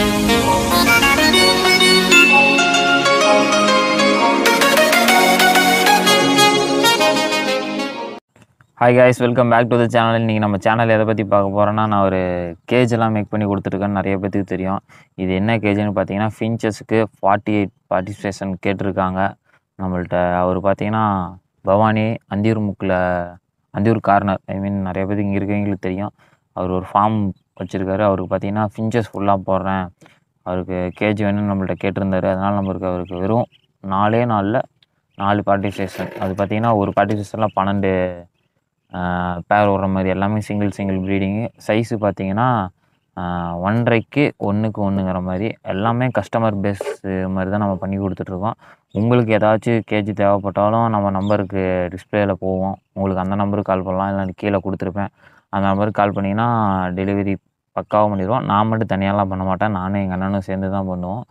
hi guys welcome back to the channel இன்றைக்கி நம்ம channel எதை பற்றி பார்க்க போகிறோன்னா நான் ஒரு கேஜ் எல்லாம் மேக் பண்ணி கொடுத்துருக்கேன்னு நிறைய பேத்துக்கு தெரியும் இது என்ன கேஜ்னு பார்த்தீங்கன்னா ஃபின்ச்சஸ்க்கு ஃபார்ட்டி எயிட் பார்ட்டிசிபேஷன் கேட்டிருக்காங்க நம்மள்ட்ட அவர் பார்த்தீங்கன்னா பவானி அந்தியூர் முக்கில் அந்தியூர் கார்னர் ஐ மீன் நிறைய பேருக்கு இங்கே இருக்கவங்களுக்கு தெரியும் அவர் ஒரு ஃபார்ம் வச்சுருக்காரு அவருக்கு பார்த்தீங்கன்னா ஃபின்ச்சஸ் ஃபுல்லாக போடுறேன் அவருக்கு கேஜ் வேணும்னு நம்மள்ட்ட கேட்டிருந்தாரு அதனால் நம்மளுக்கு அவருக்கு வெறும் நாலே நாளில் நாலு பார்ட்டிசிபேஷன் அது பார்த்தீங்கன்னா ஒரு பார்ட்டிசிபேஷனில் பன்னெண்டு பேர் விடுற மாதிரி எல்லாமே சிங்கிள் சிங்கிள் ப்ரீடிங்கு சைஸு பார்த்தீங்கன்னா ஆஹ் ஒன்றரைக்கு ஒன்றுக்கு ஒன்றுங்கிற மாதிரி எல்லாமே கஸ்டமர் பேஸ் மாதிரி தான் நம்ம பண்ணி கொடுத்துட்ருக்கோம் உங்களுக்கு ஏதாச்சும் கேஜி தேவைப்பட்டாலும் நம்ம நம்பருக்கு டிஸ்பிளேயில் போவோம் உங்களுக்கு அந்த நம்பருக்கு கால் பண்ணலாம் இல்லை கீழே கொடுத்துருப்பேன் அந்த நம்பருக்கு கால் பண்ணிங்கன்னா டெலிவரி பக்காவாக பண்ணிடுவோம் நான் மட்டும் தனியாலாம் பண்ண மாட்டேன் நானும் எங்கள் அண்ணனும் சேர்ந்து தான் பண்ணுவோம்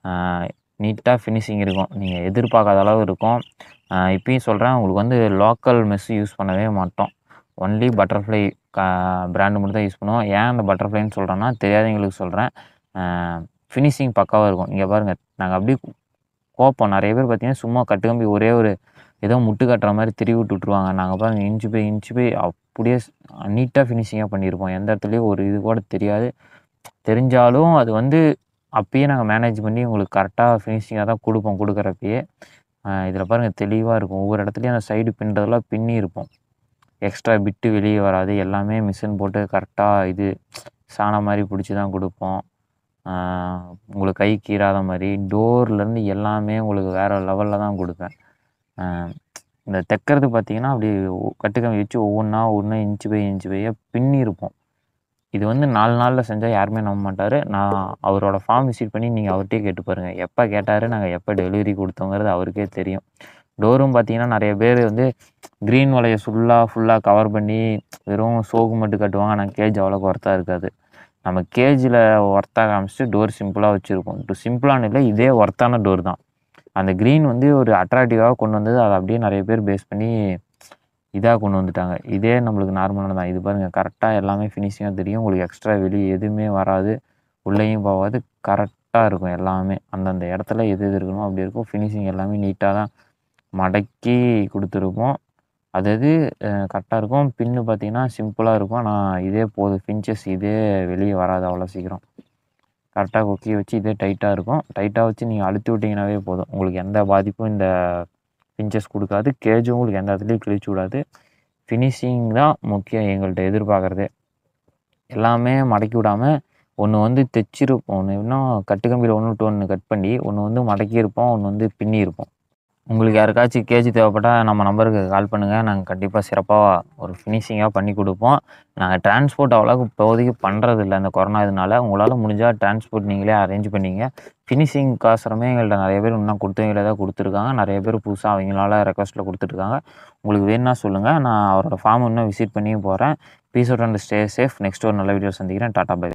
நீட்டாக ஃபினிஷிங் இருக்கும் நீங்கள் எதிர்பார்க்காத அளவு இருக்கும் ஆஹ் இப்பயும் சொல்கிறேன் உங்களுக்கு வந்து லோக்கல் மெஸ் யூஸ் பண்ணவே மாட்டோம் ஒன்லி பட்டர்ஃப்ளை பிராண்டு மட்டும் தான் யூஸ் பண்ணுவோம் ஏன் அந்த பட்டர்ஃப்ளைன்னு சொல்கிறேன்னா தெரியாதவங்களுக்கு சொல்கிறேன் ஃபினிஷிங் பக்காவாக இருக்கும் இங்கே பாருங்கள் நாங்கள் அப்படியே கோப்போம் நிறைய பேர் பார்த்தீங்கன்னா சும்மா கட்டுக்கம்பி ஒரே ஒரு ஏதோ முட்டு கட்டுற மாதிரி திருவி விட்டு விட்ருவாங்க நாங்கள் பாருங்கள் இன்ச்சு பை இன்ச்சு பை அப்படியே நீட்டாக ஃபினிஷிங்காக பண்ணியிருப்போம் எந்த இடத்துலையும் ஒரு இது கூட தெரியாது தெரிஞ்சாலும் அது வந்து அப்பயே நாங்கள் மேனேஜ் பண்ணி உங்களுக்கு கரெக்டாக ஃபினிஷிங்காக தான் கொடுப்போம் கொடுக்குறப்பயே இதில் பாருங்கள் தெளிவாக இருக்கும் ஒவ்வொரு இடத்துலையும் அந்த சைடு பின்னுறதெல்லாம் பின்னி இருப்போம் எக்ஸ்ட்ரா பிட்டு வெளியே வராது எல்லாமே மிஷின் போட்டு கரெக்டாக இது சாணம் மாதிரி பிடிச்சி தான் கொடுப்போம் ஆஹ் உங்களுக்கு கை கீறாத மாதிரி டோர்லேருந்து எல்லாமே உங்களுக்கு வேறு லெவலில் தான் கொடுப்பேன் ஆஹ் இந்த தைக்கிறது பார்த்தீங்கன்னா அப்படி ஒ- கட்டுக்கம்பி வச்சு ஒவ்வொன்றா ஒன்று இன்ச்சு பை இன்ச்சு பையாக பின்னி இருப்போம் இது வந்து நாலு நாளில் செஞ்சால் யாருமே நம்ப மாட்டார் நான் அவரோட ஃபார்ம் விசிட் பண்ணி நீங்கள் அவர்கிட்டயே கேட்டு பாருங்கள் எப்போ கேட்டார் நாங்கள் எப்போ டெலிவரி கொடுத்தோங்கிறது அவருக்கே தெரியும் டோரும் பார்த்தீங்கன்னா நிறைய பேர் வந்து க்ரீன் வலையை ஃபுல்லாக ஃபுல்லாக கவர் பண்ணி வெறும் சோகு மட்டும் கட்டுவாங்க ஆனால் கேஜ் அவ்வளோக்கு ஒர்த்தாக இருக்காது நம்ம கேஜில் ஒர்த்தாக காமிச்சிட்டு டோர் சிம்பிளாக வச்சுருப்போம் இப்போ சிம்பிளான இல்லை இதே ஒர்த்தான டோர் தான் அந்த க்ரீன் வந்து ஒரு அட்ராக்டிவாக கொண்டு வந்தது அதை அப்படியே நிறைய பேர் பேஸ் பண்ணி இதாக கொண்டு வந்துட்டாங்க இதே நம்மளுக்கு நார்மலான தான் இது பாருங்கள் கரெக்டாக எல்லாமே ஃபினிஷிங்காக தெரியும் உங்களுக்கு எக்ஸ்ட்ரா வெளியே எதுவுமே வராது உள்ளேயும் போகாது கரெக்டாக இருக்கும் எல்லாமே அந்தந்த இடத்துல எது எது இருக்கணுமோ அப்படி இருக்கும் ஃபினிஷிங் எல்லாமே நீட்டாக தான் மடக்கி கொடுத்துருப்போம் அது அது கரெக்டாக இருக்கும் பின்னு பார்த்தீங்கன்னா சிம்பிளாக இருக்கும் ஆனால் இதே போதும் ஃபின்ச்சஸ் இதே வெளியே வராது அவ்வளோ சீக்கிரம் கரெக்டாக கொக்கியை வச்சு இதே டைட்டாக இருக்கும் டைட்டாக வச்சு நீங்கள் அழுத்தி விட்டிங்கனாவே போதும் உங்களுக்கு எந்த பாதிப்பும் இந்த பிஞ்சஸ் கொடுக்காது கேஜும் உங்களுக்கு எந்த இடத்துலையும் கிழிச்சு விடாது ஃபினிஷிங் தான் முக்கியம் எங்கள்கிட்ட எதிர்பார்க்குறதே எல்லாமே மடக்கி விடாமல் ஒன்று வந்து தைச்சிருப்போம் ஒன்று இன்னும் கட்டுக்கம்பியில் ஒன்று விட்டு ஒன்று கட் பண்ணி ஒன்று வந்து மடக்கி இருப்போம் ஒன்று வந்து பின்னி இருப்போம் உங்களுக்கு யாருக்காச்சும் கேஜி தேவைப்பட்டால் நம்ம நம்பருக்கு கால் பண்ணுங்கள் நாங்கள் கண்டிப்பாக சிறப்பாக ஒரு ஃபினிஷிங்காக பண்ணி கொடுப்போம் நாங்கள் டிரான்ஸ்போர்ட் அவ்வளோக்கு இப்போதைக்கு பண்ணுறதில்ல இந்த கொரோனா இதனால உங்களால் முடிஞ்சால் டிரான்ஸ்போர்ட் நீங்களே அரேஞ்ச் பண்ணிங்க ஃபினிஷிங் காசுறமே எங்கள்கிட்ட நிறைய பேர் இன்னும் கொடுத்தவங்களே தான் கொடுத்துருக்காங்க நிறைய பேர் புதுசாக அவங்களால ரெக்வஸ்ட்டில் கொடுத்துருக்காங்க உங்களுக்கு வேணும்னா சொல்லுங்கள் நான் அவரோட ஃபார்ம் இன்னும் விசிட் பண்ணியும் போகிறேன் peace out and stay safe next ஒரு நல்ல வீடியோ சந்திக்கிறேன் டாட்டா பை